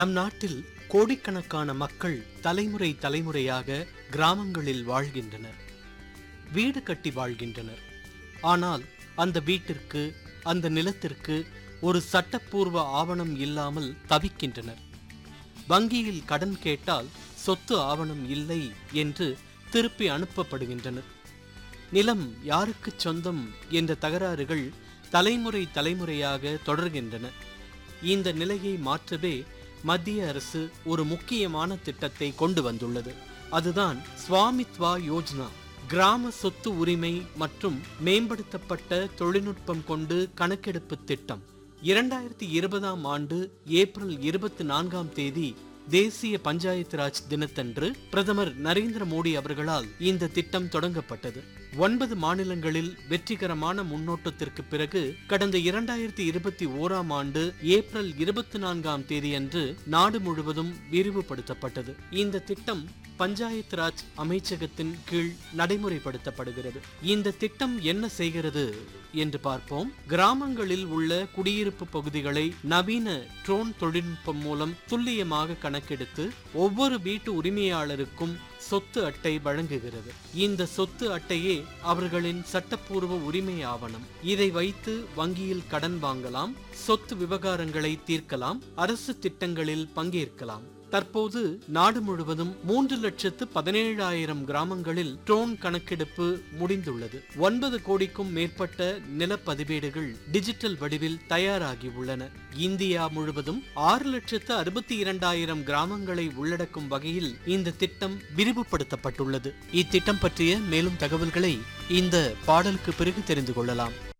நம் நாட்டில் கோடிக்கணக்கான மக்கள் தலைமுறை தலைமுறையாக கிராமங்களில் வாழ்கின்றனர் வீடு கட்டி வாழ்கின்றனர் ஆனால் அந்த வீட்டிற்கு அந்த நிலத்திற்கு ஒரு சட்டப்பூர்வ ஆவணம் இல்லாமல் தவிக்கின்றனர் வங்கியில் கடன் கேட்டால் சொத்து ஆவணம் இல்லை என்று திருப்பி அனுப்பப்படுகின்றனர் நிலம் யாருக்குச் சொந்தம் என்ற தகராறுகள் தலைமுறை தலைமுறையாக தொடர்கின்றன இந்த நிலையை மாற்றவே மத்திய அரசு ஒரு முக்கியமான திட்டத்தை கொண்டு வந்துள்ளது அதுதான் ஸ்வாமித்வா யோஜனா கிராம சொத்து உரிமை மற்றும் மேம்படுத்தப்பட்ட தொழில்நுட்பம் கொண்டு கணக்கெடுப்பு திட்டம் இரண்டாயிரத்தி இருபதாம் ஆண்டு ஏப்ரல் இருபத்தி நான்காம் தேதி தேசிய பஞ்சாயத்து ராஜ் தினத்தன்று பிரதமர் நரேந்திர மோடி அவர்களால் இந்த திட்டம் தொடங்கப்பட்டது ஒன்பது மாநிலங்களில் வெற்றிகரமான முன்னோட்டத்திற்கு பிறகு கடந்த இரண்டாயிரத்தி இருபத்தி ஓராம் ஆண்டு ஏப்ரல் இருபத்தி நான்காம் தேதியன்று நாடு முழுவதும் விரிவுபடுத்தப்பட்டது இந்த திட்டம் பஞ்சாயத்து ராஜ் அமைச்சகத்தின் கீழ் நடைமுறைப்படுத்தப்படுகிறது இந்த திட்டம் என்ன செய்கிறது என்று பார்ப்போம் கிராமங்களில் உள்ள குடியிருப்பு பகுதிகளை நவீன ட்ரோன் தொழில்நுட்பம் மூலம் துல்லியமாக கணக்கெடுத்து ஒவ்வொரு வீட்டு உரிமையாளருக்கும் சொத்து அட்டை வழங்குகிறது இந்த சொத்து அட்டையே அவர்களின் சட்டப்பூர்வ உரிமை ஆவணம் இதை வைத்து வங்கியில் கடன் வாங்கலாம் சொத்து விவகாரங்களை தீர்க்கலாம் அரசு திட்டங்களில் பங்கேற்கலாம் தற்போது நாடு முழுவதும் மூன்று லட்சத்து பதினேழாயிரம் கிராமங்களில் ட்ரோன் கணக்கெடுப்பு முடிந்துள்ளது ஒன்பது கோடிக்கும் மேற்பட்ட நிலப்பதிவேடுகள் டிஜிட்டல் வடிவில் தயாராகி உள்ளன இந்தியா முழுவதும் ஆறு லட்சத்து அறுபத்தி இரண்டாயிரம் கிராமங்களை உள்ளடக்கும் வகையில் இந்த திட்டம் விரிவுபடுத்தப்பட்டுள்ளது இத்திட்டம் பற்றிய மேலும் தகவல்களை இந்த பாடலுக்கு பிறகு தெரிந்து கொள்ளலாம்